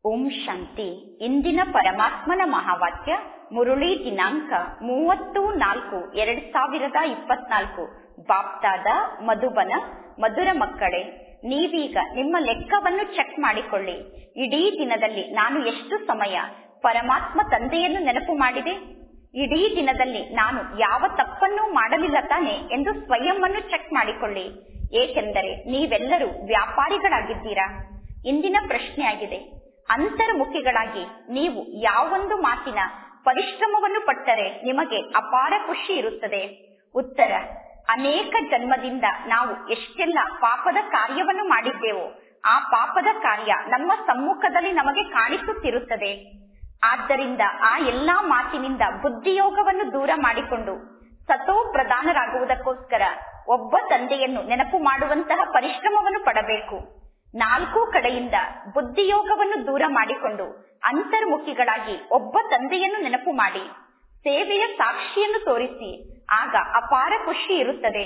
ಓಂ ಶಾಂತಿ ಇಂದಿನ ಪರಮಾತ್ಮನ ಮಹಾವಾಕ್ಯ ಮುರುಳಿ ದಿನಾಂಕ ಮೂವತ್ತು ನಾಲ್ಕು ಎರಡ್ ಸಾವಿರದ ಇಪ್ಪತ್ನಾಲ್ಕು ಬಾಪ್ತಾದ ಮಧುಬನ ಮಧುರ ಮಕ್ಕಳೇ ನೀವೀಗ ನಿಮ್ಮ ಲೆಕ್ಕವನ್ನು ಚೆಕ್ ಮಾಡಿಕೊಳ್ಳಿ ಇಡೀ ದಿನದಲ್ಲಿ ನಾನು ಎಷ್ಟು ಸಮಯ ಪರಮಾತ್ಮ ತಂದೆಯನ್ನು ನೆನಪು ಮಾಡಿದೆ ಇಡೀ ದಿನದಲ್ಲಿ ನಾನು ಯಾವ ತಪ್ಪನ್ನೂ ಮಾಡಲಿಲ್ಲ ತಾನೆ ಎಂದು ಸ್ವಯಂವನ್ನು ಚೆಕ್ ಮಾಡಿಕೊಳ್ಳಿ ಏಕೆಂದರೆ ನೀವೆಲ್ಲರೂ ವ್ಯಾಪಾರಿಗಳಾಗಿದ್ದೀರಾ ಇಂದಿನ ಪ್ರಶ್ನೆಯಾಗಿದೆ ಅಂತರ್ಮುಖಿಗಳಾಗಿ ನೀವು ಯಾವೊಂದು ಮಾತಿನ ಪರಿಶ್ರಮವನ್ನು ಪಟ್ಟರೆ ನಿಮಗೆ ಅಪಾರ ಖುಷಿ ಇರುತ್ತದೆ ಉತ್ತರ ಅನೇಕ ಜನ್ಮದಿಂದ ನಾವು ಎಷ್ಟೆಲ್ಲ ಪಾಪದ ಕಾರ್ಯವನ್ನು ಮಾಡಿದ್ದೇವೋ ಆ ಪಾಪದ ಕಾರ್ಯ ನಮ್ಮ ಸಮ್ಮುಖದಲ್ಲಿ ನಮಗೆ ಕಾಣಿಸುತ್ತಿರುತ್ತದೆ ಆದ್ದರಿಂದ ಆ ಎಲ್ಲಾ ಮಾತಿನಿಂದ ಬುದ್ಧಿಯೋಗವನ್ನು ದೂರ ಮಾಡಿಕೊಂಡು ಸತೋ ಪ್ರಧಾನರಾಗುವುದಕ್ಕೋಸ್ಕರ ಒಬ್ಬ ತಂದೆಯನ್ನು ನೆನಪು ಮಾಡುವಂತಹ ಪರಿಶ್ರಮವನ್ನು ಪಡಬೇಕು ನಾಲ್ಕು ಕಡೆಯಿಂದ ಬುದ್ಧಿಯೋಗವನ್ನು ದೂರ ಮಾಡಿಕೊಂಡು ಅಂತರ್ಮುಖಿಗಳಾಗಿ ಒಬ್ಬ ತಂದೆಯನ್ನು ನೆನಪು ಮಾಡಿ ಸೇವೆಯ ಸಾಕ್ಷಿಯನ್ನು ತೋರಿಸಿ ಆಗ ಅಪಾರ ಖುಷಿ ಇರುತ್ತದೆ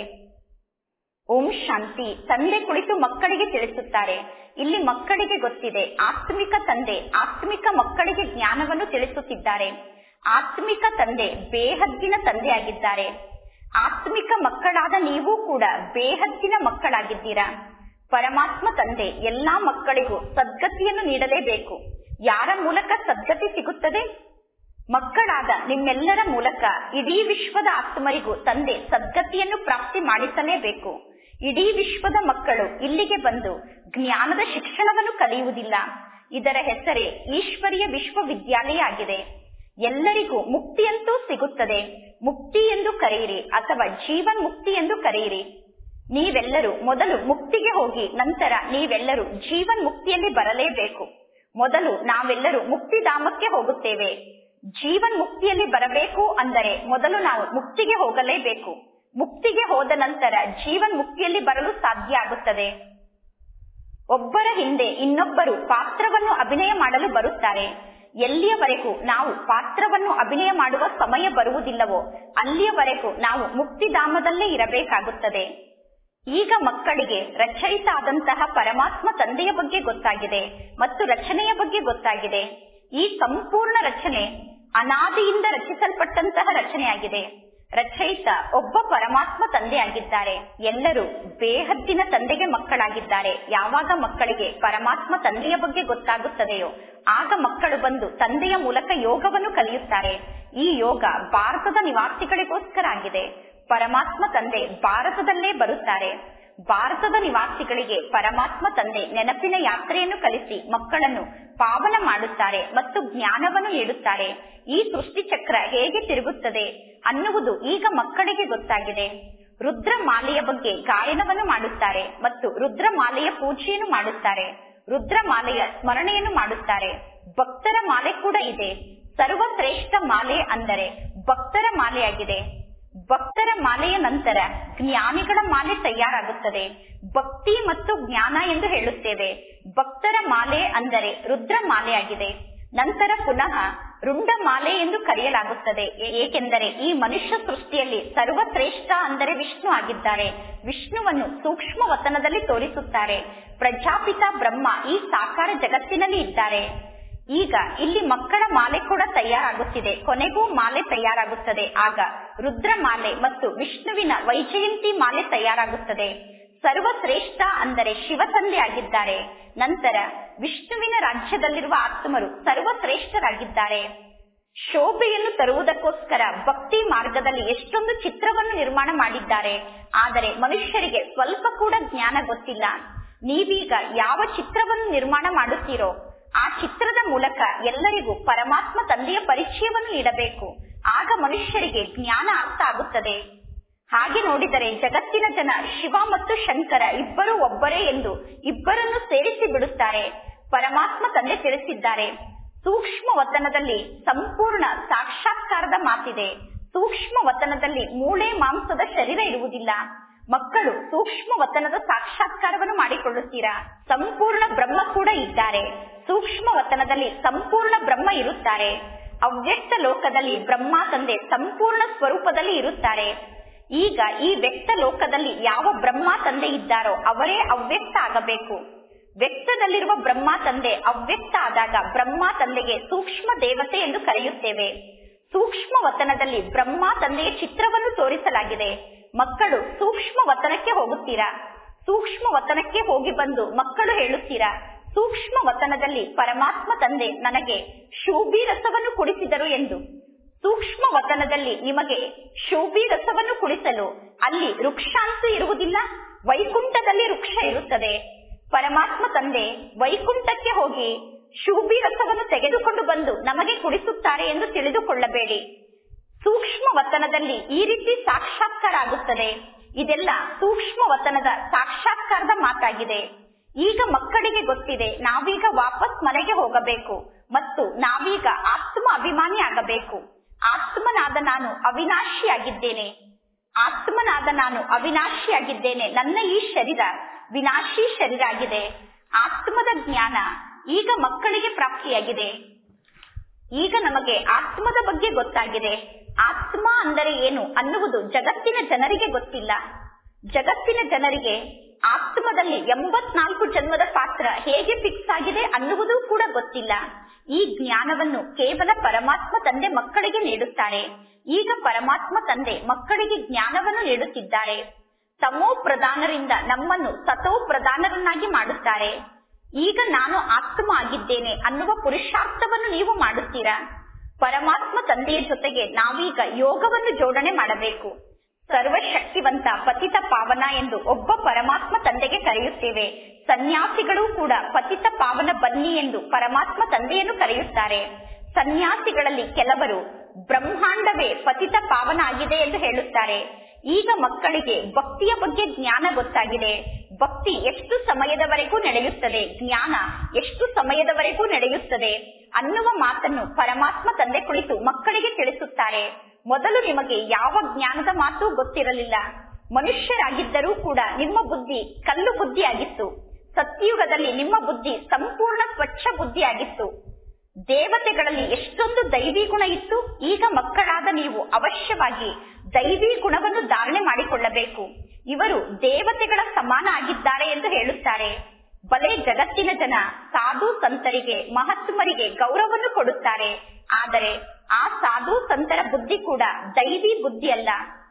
ಓಂ ಶಾಂತಿ ತಂದೆ ಕುಳಿತು ಮಕ್ಕಳಿಗೆ ತಿಳಿಸುತ್ತಾರೆ ಇಲ್ಲಿ ಮಕ್ಕಳಿಗೆ ಗೊತ್ತಿದೆ ಆತ್ಮಿಕ ತಂದೆ ಆತ್ಮಿಕ ಮಕ್ಕಳಿಗೆ ಜ್ಞಾನವನ್ನು ತಿಳಿಸುತ್ತಿದ್ದಾರೆ ಆತ್ಮಿಕ ತಂದೆ ಬೇಹದ್ದಿನ ತಂದೆಯಾಗಿದ್ದಾರೆ ಆತ್ಮಿಕ ಮಕ್ಕಳಾದ ನೀವು ಕೂಡ ಬೇಹದ್ದಿನ ಮಕ್ಕಳಾಗಿದ್ದೀರಾ ಪರಮಾತ್ಮ ತಂದೆ ಎಲ್ಲಾ ಮಕ್ಕಳಿಗೂ ಸದ್ಗತಿಯನ್ನು ನೀಡಲೇಬೇಕು ಯಾರ ಮೂಲಕ ಸದ್ಗತಿ ಸಿಗುತ್ತದೆ ಮಕ್ಕಳಾದ ನಿಮ್ಮೆಲ್ಲರ ಮೂಲಕ ಇಡೀ ವಿಶ್ವದ ಆತ್ಮರಿಗೂ ತಂದೆ ಸದ್ಗತಿಯನ್ನು ಪ್ರಾಪ್ತಿ ಮಾಡಿಸಲೇಬೇಕು ಇಡೀ ವಿಶ್ವದ ಮಕ್ಕಳು ಇಲ್ಲಿಗೆ ಬಂದು ಜ್ಞಾನದ ಶಿಕ್ಷಣವನ್ನು ಕಲಿಯುವುದಿಲ್ಲ ಇದರ ಹೆಸರೇ ಈಶ್ವರಿಯ ವಿಶ್ವವಿದ್ಯಾಲಯ ಆಗಿದೆ ಎಲ್ಲರಿಗೂ ಮುಕ್ತಿಯಂತೂ ಸಿಗುತ್ತದೆ ಮುಕ್ತಿ ಎಂದು ಕರೆಯಿರಿ ಅಥವಾ ಜೀವನ್ ಮುಕ್ತಿ ಎಂದು ಕರೆಯಿರಿ ನೀವೆಲ್ಲರೂ ಮೊದಲು ಮುಕ್ತಿಗೆ ಹೋಗಿ ನಂತರ ನೀವೆಲ್ಲರೂ ಜೀವನ್ ಮುಕ್ತಿಯಲ್ಲಿ ಬರಲೇಬೇಕು ಮೊದಲು ನಾವೆಲ್ಲರೂ ಮುಕ್ತಿಧಾಮಕ್ಕೆ ಹೋಗುತ್ತೇವೆ ಜೀವನ್ ಮುಕ್ತಿಯಲ್ಲಿ ಬರಬೇಕು ಅಂದರೆ ಮೊದಲು ನಾವು ಮುಕ್ತಿಗೆ ಹೋಗಲೇಬೇಕು ಮುಕ್ತಿಗೆ ಹೋದ ನಂತರ ಜೀವನ್ ಮುಕ್ತಿಯಲ್ಲಿ ಬರಲು ಸಾಧ್ಯ ಆಗುತ್ತದೆ ಒಬ್ಬರ ಹಿಂದೆ ಇನ್ನೊಬ್ಬರು ಪಾತ್ರವನ್ನು ಅಭಿನಯ ಮಾಡಲು ಬರುತ್ತಾರೆ ಎಲ್ಲಿಯವರೆಗೂ ನಾವು ಪಾತ್ರವನ್ನು ಅಭಿನಯ ಮಾಡುವ ಸಮಯ ಬರುವುದಿಲ್ಲವೋ ಅಲ್ಲಿಯವರೆಗೂ ನಾವು ಮುಕ್ತಿಧಾಮದಲ್ಲೇ ಇರಬೇಕಾಗುತ್ತದೆ ಈಗ ಮಕ್ಕಳಿಗೆ ರಚಯಿತ ಆದಂತಹ ಪರಮಾತ್ಮ ತಂದೆಯ ಬಗ್ಗೆ ಗೊತ್ತಾಗಿದೆ ಮತ್ತು ರಚನೆಯ ಬಗ್ಗೆ ಗೊತ್ತಾಗಿದೆ ಈ ಸಂಪೂರ್ಣ ರಚನೆ ಅನಾದಿಯಿಂದ ರಚಿಸಲ್ಪಟ್ಟಂತಹ ರಚನೆಯಾಗಿದೆ ರಚಯಿತ ಒಬ್ಬ ಪರಮಾತ್ಮ ತಂದೆಯಾಗಿದ್ದಾರೆ ಎಲ್ಲರೂ ಬೇಹದ್ದಿನ ತಂದೆಗೆ ಮಕ್ಕಳಾಗಿದ್ದಾರೆ ಯಾವಾಗ ಮಕ್ಕಳಿಗೆ ಪರಮಾತ್ಮ ತಂದೆಯ ಬಗ್ಗೆ ಗೊತ್ತಾಗುತ್ತದೆಯೋ ಆಗ ಮಕ್ಕಳು ಬಂದು ತಂದೆಯ ಮೂಲಕ ಯೋಗವನ್ನು ಕಲಿಯುತ್ತಾರೆ ಈ ಯೋಗ ಭಾರತದ ನಿವಾಸಿಗಳಿಗೋಸ್ಕರ ಆಗಿದೆ ಪರಮಾತ್ಮ ತಂದೆ ಭಾರತದಲ್ಲೇ ಬರುತ್ತಾರೆ ಭಾರತದ ನಿವಾಸಿಗಳಿಗೆ ಪರಮಾತ್ಮ ತಂದೆ ನೆನಪಿನ ಯಾತ್ರೆಯನ್ನು ಕಲಿಸಿ ಮಕ್ಕಳನ್ನು ಪಾವನ ಮಾಡುತ್ತಾರೆ ಮತ್ತು ಜ್ಞಾನವನ್ನು ನೀಡುತ್ತಾರೆ ಈ ಸೃಷ್ಟಿ ಚಕ್ರ ಹೇಗೆ ತಿರುಗುತ್ತದೆ ಅನ್ನುವುದು ಈಗ ಮಕ್ಕಳಿಗೆ ಗೊತ್ತಾಗಿದೆ ರುದ್ರಮಾಲೆಯ ಬಗ್ಗೆ ಗಾಯನವನ್ನು ಮಾಡುತ್ತಾರೆ ಮತ್ತು ರುದ್ರಮಾಲೆಯ ಪೂಜೆಯನ್ನು ಮಾಡುತ್ತಾರೆ ರುದ್ರಮಾಲೆಯ ಸ್ಮರಣೆಯನ್ನು ಮಾಡುತ್ತಾರೆ ಭಕ್ತರ ಮಾಲೆ ಕೂಡ ಇದೆ ಸರ್ವಶ್ರೇಷ್ಠ ಮಾಲೆ ಅಂದರೆ ಭಕ್ತರ ಮಾಲೆಯಾಗಿದೆ ಭಕ್ತರ ಮಾಲೆಯ ನಂತರ ಜ್ಞಾನಿಗಳ ಮಾಲೆ ತಯಾರಾಗುತ್ತದೆ ಭಕ್ತಿ ಮತ್ತು ಜ್ಞಾನ ಎಂದು ಹೇಳುತ್ತೇವೆ ಭಕ್ತರ ಮಾಲೆ ಅಂದರೆ ರುದ್ರ ಮಾಲೆಯಾಗಿದೆ ನಂತರ ಪುನಃ ರುಂಡ ಮಾಲೆ ಎಂದು ಕರೆಯಲಾಗುತ್ತದೆ ಏಕೆಂದರೆ ಈ ಮನುಷ್ಯ ಸೃಷ್ಟಿಯಲ್ಲಿ ಸರ್ವಶ್ರೇಷ್ಠ ಅಂದರೆ ವಿಷ್ಣು ಆಗಿದ್ದಾರೆ ವಿಷ್ಣುವನ್ನು ಸೂಕ್ಷ್ಮ ವತನದಲ್ಲಿ ತೋರಿಸುತ್ತಾರೆ ಪ್ರಜಾಪಿತ ಬ್ರಹ್ಮ ಈ ಸಾಕಾರ ಜಗತ್ತಿನಲ್ಲಿ ಇದ್ದಾರೆ ಈಗ ಇಲ್ಲಿ ಮಕ್ಕಳ ಮಾಲೆ ಕೂಡ ತಯಾರಾಗುತ್ತಿದೆ ಕೊನೆಗೂ ಮಾಲೆ ತಯಾರಾಗುತ್ತದೆ ಆಗ ರುದ್ರ ಮಾಲೆ ಮತ್ತು ವಿಷ್ಣುವಿನ ವೈಜಯಂತಿ ಮಾಲೆ ತಯಾರಾಗುತ್ತದೆ ಸರ್ವಶ್ರೇಷ್ಠ ಅಂದರೆ ಶಿವ ತಂದೆ ಆಗಿದ್ದಾರೆ ನಂತರ ವಿಷ್ಣುವಿನ ರಾಜ್ಯದಲ್ಲಿರುವ ಆತ್ಮರು ಸರ್ವಶ್ರೇಷ್ಠರಾಗಿದ್ದಾರೆ ಶೋಭೆಯನ್ನು ತರುವುದಕ್ಕೋಸ್ಕರ ಭಕ್ತಿ ಮಾರ್ಗದಲ್ಲಿ ಎಷ್ಟೊಂದು ಚಿತ್ರವನ್ನು ನಿರ್ಮಾಣ ಮಾಡಿದ್ದಾರೆ ಆದರೆ ಮನುಷ್ಯರಿಗೆ ಸ್ವಲ್ಪ ಕೂಡ ಜ್ಞಾನ ಗೊತ್ತಿಲ್ಲ ನೀವೀಗ ಯಾವ ಚಿತ್ರವನ್ನು ನಿರ್ಮಾಣ ಮಾಡುತ್ತೀರೋ ಆ ಚಿತ್ರದ ಮೂಲಕ ಎಲ್ಲರಿಗೂ ಪರಮಾತ್ಮ ತಂದೆಯ ಪರಿಚಯವನ್ನು ನೀಡಬೇಕು ಆಗ ಮನುಷ್ಯರಿಗೆ ಜ್ಞಾನ ಅರ್ಥ ಆಗುತ್ತದೆ ಹಾಗೆ ನೋಡಿದರೆ ಜಗತ್ತಿನ ಜನ ಶಿವ ಮತ್ತು ಶಂಕರ ಇಬ್ಬರು ಒಬ್ಬರೇ ಎಂದು ಇಬ್ಬರನ್ನು ಸೇರಿಸಿ ಬಿಡುತ್ತಾರೆ ಪರಮಾತ್ಮ ತಂದೆ ತಿಳಿಸಿದ್ದಾರೆ ಸೂಕ್ಷ್ಮ ವತನದಲ್ಲಿ ಸಂಪೂರ್ಣ ಸಾಕ್ಷಾತ್ಕಾರದ ಮಾತಿದೆ ಸೂಕ್ಷ್ಮ ವತನದಲ್ಲಿ ಮೂಳೆ ಮಾಂಸದ ಶರೀರ ಇರುವುದಿಲ್ಲ ಮಕ್ಕಳು ಸೂಕ್ಷ್ಮ ವತನದ ಸಾಕ್ಷಾತ್ಕಾರವನ್ನು ಮಾಡಿಕೊಳ್ಳುತ್ತೀರಾ ಸಂಪೂರ್ಣ ಬ್ರಹ್ಮ ಕೂಡ ಇದ್ದಾರೆ ಸೂಕ್ಷ್ಮ ವತನದಲ್ಲಿ ಸಂಪೂರ್ಣ ಬ್ರಹ್ಮ ಇರುತ್ತಾರೆ ಅವ್ಯಕ್ತ ಲೋಕದಲ್ಲಿ ಬ್ರಹ್ಮ ತಂದೆ ಸಂಪೂರ್ಣ ಸ್ವರೂಪದಲ್ಲಿ ಇರುತ್ತಾರೆ ಈಗ ಈ ವ್ಯಕ್ತ ಲೋಕದಲ್ಲಿ ಯಾವ ಬ್ರಹ್ಮ ತಂದೆ ಇದ್ದಾರೋ ಅವರೇ ಅವ್ಯಕ್ತ ಆಗಬೇಕು ವ್ಯಕ್ತದಲ್ಲಿರುವ ಬ್ರಹ್ಮ ತಂದೆ ಅವ್ಯಕ್ತ ಆದಾಗ ಬ್ರಹ್ಮ ತಂದೆಗೆ ಸೂಕ್ಷ್ಮ ದೇವತೆ ಎಂದು ಕರೆಯುತ್ತೇವೆ ಸೂಕ್ಷ್ಮ ವತನದಲ್ಲಿ ಬ್ರಹ್ಮ ತಂದೆಯ ಚಿತ್ರವನ್ನು ತೋರಿಸಲಾಗಿದೆ ಮಕ್ಕಳು ಸೂಕ್ಷ್ಮ ವತನಕ್ಕೆ ಹೋಗುತ್ತೀರಾ ಸೂಕ್ಷ್ಮ ವತನಕ್ಕೆ ಹೋಗಿ ಬಂದು ಮಕ್ಕಳು ಹೇಳುತ್ತೀರಾ ಸೂಕ್ಷ್ಮ ವತನದಲ್ಲಿ ಪರಮಾತ್ಮ ತಂದೆ ನನಗೆ ಶೋಭಿ ರಸವನ್ನು ಕುಡಿಸಿದರು ಎಂದು ಸೂಕ್ಷ್ಮ ವತನದಲ್ಲಿ ನಿಮಗೆ ಶೋಭಿ ರಸವನ್ನು ಕುಡಿಸಲು ಅಲ್ಲಿ ವೃಕ್ಷಾಂತೂ ಇರುವುದಿಲ್ಲ ವೈಕುಂಠದಲ್ಲಿ ವೃಕ್ಷ ಇರುತ್ತದೆ ಪರಮಾತ್ಮ ತಂದೆ ವೈಕುಂಠಕ್ಕೆ ಹೋಗಿ ಶೂಬಿ ರಸವನ್ನು ತೆಗೆದುಕೊಂಡು ಬಂದು ನಮಗೆ ಕುಡಿಸುತ್ತಾರೆ ಎಂದು ತಿಳಿದುಕೊಳ್ಳಬೇಡಿ ಸೂಕ್ಷ್ಮ ವತನದಲ್ಲಿ ಈ ರೀತಿ ಸಾಕ್ಷಾತ್ಕಾರ ಆಗುತ್ತದೆ ಇದೆಲ್ಲ ಸೂಕ್ಷ್ಮ ವತನದ ಸಾಕ್ಷಾತ್ಕಾರದ ಮಾತಾಗಿದೆ ಈಗ ಮಕ್ಕಳಿಗೆ ಗೊತ್ತಿದೆ ನಾವೀಗ ವಾಪಸ್ ಮನೆಗೆ ಹೋಗಬೇಕು ಮತ್ತು ನಾವೀಗ ಆತ್ಮ ಅಭಿಮಾನಿ ಆಗಬೇಕು ಆತ್ಮನಾದ ನಾನು ಅವಿನಾಶಿಯಾಗಿದ್ದೇನೆ ಆತ್ಮನಾದ ನಾನು ಅವಿನಾಶಿಯಾಗಿದ್ದೇನೆ ನನ್ನ ಈ ಶರೀರ ವಿನಾಶಿ ಶರೀರ ಆಗಿದೆ ಆತ್ಮದ ಜ್ಞಾನ ಈಗ ಮಕ್ಕಳಿಗೆ ಪ್ರಾಪ್ತಿಯಾಗಿದೆ ಈಗ ನಮಗೆ ಆತ್ಮದ ಬಗ್ಗೆ ಗೊತ್ತಾಗಿದೆ ಆತ್ಮ ಅಂದರೆ ಏನು ಅನ್ನುವುದು ಜಗತ್ತಿನ ಜನರಿಗೆ ಗೊತ್ತಿಲ್ಲ ಜಗತ್ತಿನ ಜನರಿಗೆ ಆತ್ಮದಲ್ಲಿ ಎಂಬತ್ನಾಲ್ಕು ಜನ್ಮದ ಪಾತ್ರ ಹೇಗೆ ಫಿಕ್ಸ್ ಆಗಿದೆ ಅನ್ನುವುದು ಕೂಡ ಗೊತ್ತಿಲ್ಲ ಈ ಜ್ಞಾನವನ್ನು ಕೇವಲ ಪರಮಾತ್ಮ ತಂದೆ ಮಕ್ಕಳಿಗೆ ನೀಡುತ್ತಾರೆ ಈಗ ಪರಮಾತ್ಮ ತಂದೆ ಮಕ್ಕಳಿಗೆ ಜ್ಞಾನವನ್ನು ನೀಡುತ್ತಿದ್ದಾರೆ ತಮೋ ಪ್ರಧಾನರಿಂದ ನಮ್ಮನ್ನು ಸತೋ ಪ್ರಧಾನರನ್ನಾಗಿ ಮಾಡುತ್ತಾರೆ ಈಗ ನಾನು ಆತ್ಮ ಆಗಿದ್ದೇನೆ ಅನ್ನುವ ಪುರುಷಾರ್ಥವನ್ನು ನೀವು ಮಾಡುತ್ತೀರಾ ಪರಮಾತ್ಮ ತಂದೆಯ ಜೊತೆಗೆ ನಾವೀಗ ಯೋಗವನ್ನು ಜೋಡಣೆ ಮಾಡಬೇಕು ಸರ್ವಶಕ್ತಿವಂತ ಪತಿತ ಪಾವನ ಎಂದು ಒಬ್ಬ ಪರಮಾತ್ಮ ತಂದೆಗೆ ಕರೆಯುತ್ತೇವೆ ಸನ್ಯಾಸಿಗಳು ಕೂಡ ಪತಿತ ಪಾವನ ಬನ್ನಿ ಎಂದು ಪರಮಾತ್ಮ ತಂದೆಯನ್ನು ಕರೆಯುತ್ತಾರೆ ಸನ್ಯಾಸಿಗಳಲ್ಲಿ ಕೆಲವರು ಬ್ರಹ್ಮಾಂಡವೇ ಪತಿತ ಪಾವನ ಆಗಿದೆ ಎಂದು ಹೇಳುತ್ತಾರೆ ಈಗ ಮಕ್ಕಳಿಗೆ ಭಕ್ತಿಯ ಬಗ್ಗೆ ಜ್ಞಾನ ಗೊತ್ತಾಗಿದೆ ಭಕ್ತಿ ಎಷ್ಟು ಸಮಯದವರೆಗೂ ನಡೆಯುತ್ತದೆ ಜ್ಞಾನ ಎಷ್ಟು ಸಮಯದವರೆಗೂ ನಡೆಯುತ್ತದೆ ಅನ್ನುವ ಮಾತನ್ನು ಪರಮಾತ್ಮ ತಂದೆ ಕುಳಿತು ಮಕ್ಕಳಿಗೆ ತಿಳಿಸುತ್ತಾರೆ ಮೊದಲು ನಿಮಗೆ ಯಾವ ಜ್ಞಾನದ ಮಾತು ಗೊತ್ತಿರಲಿಲ್ಲ ಮನುಷ್ಯರಾಗಿದ್ದರೂ ಕೂಡ ನಿಮ್ಮ ಬುದ್ಧಿ ಕಲ್ಲು ಬುದ್ಧಿಯಾಗಿತ್ತು ಸತ್ಯುಗದಲ್ಲಿ ನಿಮ್ಮ ಬುದ್ಧಿ ಸಂಪೂರ್ಣ ಸ್ವಚ್ಛ ಬುದ್ಧಿಯಾಗಿತ್ತು ದೇವತೆಗಳಲ್ಲಿ ಎಷ್ಟೊಂದು ದೈವಿ ಗುಣ ಇತ್ತು ಈಗ ಮಕ್ಕಳಾದ ನೀವು ಅವಶ್ಯವಾಗಿ ದೈವಿ ಗುಣವನ್ನು ಧಾರಣೆ ಮಾಡಿಕೊಳ್ಳಬೇಕು ಇವರು ದೇವತೆಗಳ ಸಮಾನ ಆಗಿದ್ದಾರೆ ಎಂದು ಹೇಳುತ್ತಾರೆ ಬಲೆ ಜಗತ್ತಿನ ಜನ ಸಾಧು ಸಂತರಿಗೆ ಮಹಾತ್ಮರಿಗೆ ಗೌರವವನ್ನು ಕೊಡುತ್ತಾರೆ ಆದರೆ ಆ ಸಾಧು ಸಂತರ ಬುದ್ಧಿ ಕೂಡ ದೈವಿ ಬುದ್ಧಿ ಅಲ್ಲ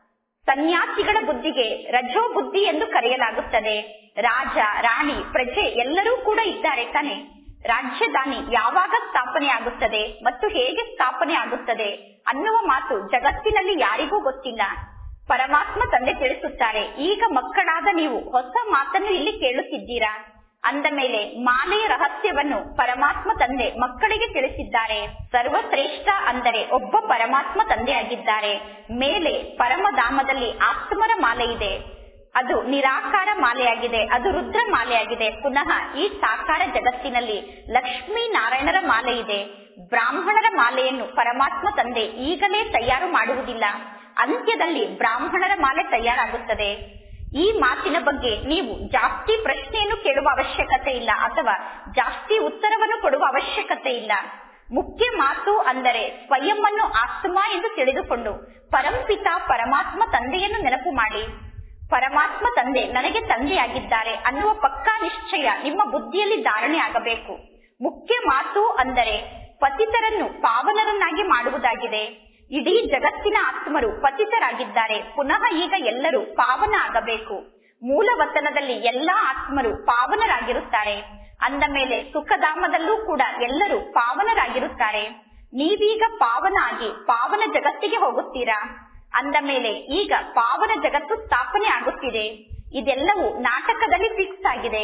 ಸನ್ಯಾಸಿಗಳ ಬುದ್ಧಿಗೆ ರಜೋ ಬುದ್ಧಿ ಎಂದು ಕರೆಯಲಾಗುತ್ತದೆ ರಾಜ ರಾಣಿ ಪ್ರಜೆ ಎಲ್ಲರೂ ಕೂಡ ಇದ್ದಾರೆ ತಾನೆ ರಾಜ್ಯದಾನಿ ಯಾವಾಗ ಸ್ಥಾಪನೆ ಆಗುತ್ತದೆ ಮತ್ತು ಹೇಗೆ ಸ್ಥಾಪನೆ ಆಗುತ್ತದೆ ಅನ್ನುವ ಮಾತು ಜಗತ್ತಿನಲ್ಲಿ ಯಾರಿಗೂ ಗೊತ್ತಿಲ್ಲ ಪರಮಾತ್ಮ ತಂದೆ ತಿಳಿಸುತ್ತಾರೆ ಈಗ ಮಕ್ಕಳಾದ ನೀವು ಹೊಸ ಮಾತನ್ನು ಇಲ್ಲಿ ಕೇಳುತ್ತಿದ್ದೀರಾ ಅಂದ ಮೇಲೆ ಮಾಲೆಯ ರಹಸ್ಯವನ್ನು ಪರಮಾತ್ಮ ತಂದೆ ಮಕ್ಕಳಿಗೆ ತಿಳಿಸಿದ್ದಾರೆ ಸರ್ವಶ್ರೇಷ್ಠ ಅಂದರೆ ಒಬ್ಬ ಪರಮಾತ್ಮ ತಂದೆಯಾಗಿದ್ದಾರೆ ಮೇಲೆ ಪರಮಧಾಮದಲ್ಲಿ ಆತ್ಮರ ಮಾಲೆ ಇದೆ ಅದು ನಿರಾಕಾರ ಮಾಲೆಯಾಗಿದೆ ಅದು ರುದ್ರ ಮಾಲೆಯಾಗಿದೆ ಪುನಃ ಈ ಸಾಕಾರ ಜಗತ್ತಿನಲ್ಲಿ ಲಕ್ಷ್ಮೀ ನಾರಾಯಣರ ಮಾಲೆ ಇದೆ ಬ್ರಾಹ್ಮಣರ ಮಾಲೆಯನ್ನು ಪರಮಾತ್ಮ ತಂದೆ ಈಗಲೇ ತಯಾರು ಮಾಡುವುದಿಲ್ಲ ಅಂತ್ಯದಲ್ಲಿ ಬ್ರಾಹ್ಮಣರ ಮಾಲೆ ತಯಾರಾಗುತ್ತದೆ ಈ ಮಾತಿನ ಬಗ್ಗೆ ನೀವು ಜಾಸ್ತಿ ಪ್ರಶ್ನೆಯನ್ನು ಕೇಳುವ ಅವಶ್ಯಕತೆ ಇಲ್ಲ ಅಥವಾ ಜಾಸ್ತಿ ಉತ್ತರವನ್ನು ಕೊಡುವ ಅವಶ್ಯಕತೆ ಇಲ್ಲ ಮುಖ್ಯ ಮಾತು ಅಂದರೆ ಸ್ವಯಂವನ್ನು ಆತ್ಮ ಎಂದು ತಿಳಿದುಕೊಂಡು ಪರಂಪಿತ ಪರಮಾತ್ಮ ತಂದೆಯನ್ನು ನೆನಪು ಮಾಡಿ ಪರಮಾತ್ಮ ತಂದೆ ನನಗೆ ತಂದೆಯಾಗಿದ್ದಾರೆ ಅನ್ನುವ ಪಕ್ಕಾ ನಿಶ್ಚಯ ನಿಮ್ಮ ಬುದ್ಧಿಯಲ್ಲಿ ಧಾರಣೆ ಆಗಬೇಕು ಮುಖ್ಯ ಮಾತು ಅಂದರೆ ಪತಿತರನ್ನು ಪಾವನರನ್ನಾಗಿ ಮಾಡುವುದಾಗಿದೆ ಇಡೀ ಜಗತ್ತಿನ ಆತ್ಮರು ಪತಿತರಾಗಿದ್ದಾರೆ ಪುನಃ ಈಗ ಎಲ್ಲರೂ ಪಾವನ ಆಗಬೇಕು ಮೂಲ ವತನದಲ್ಲಿ ಎಲ್ಲಾ ಆತ್ಮರು ಪಾವನರಾಗಿರುತ್ತಾರೆ ಅಂದ ಮೇಲೆ ಸುಖಧಾಮದಲ್ಲೂ ಕೂಡ ಎಲ್ಲರೂ ಪಾವನರಾಗಿರುತ್ತಾರೆ ನೀವೀಗ ಪಾವನ ಆಗಿ ಪಾವನ ಜಗತ್ತಿಗೆ ಹೋಗುತ್ತೀರಾ ಅಂದ ಮೇಲೆ ಈಗ ಪಾವನ ಜಗತ್ತು ಸ್ಥಾಪನೆ ಆಗುತ್ತಿದೆ ಇದೆಲ್ಲವೂ ನಾಟಕದಲ್ಲಿ ಫಿಕ್ಸ್ ಆಗಿದೆ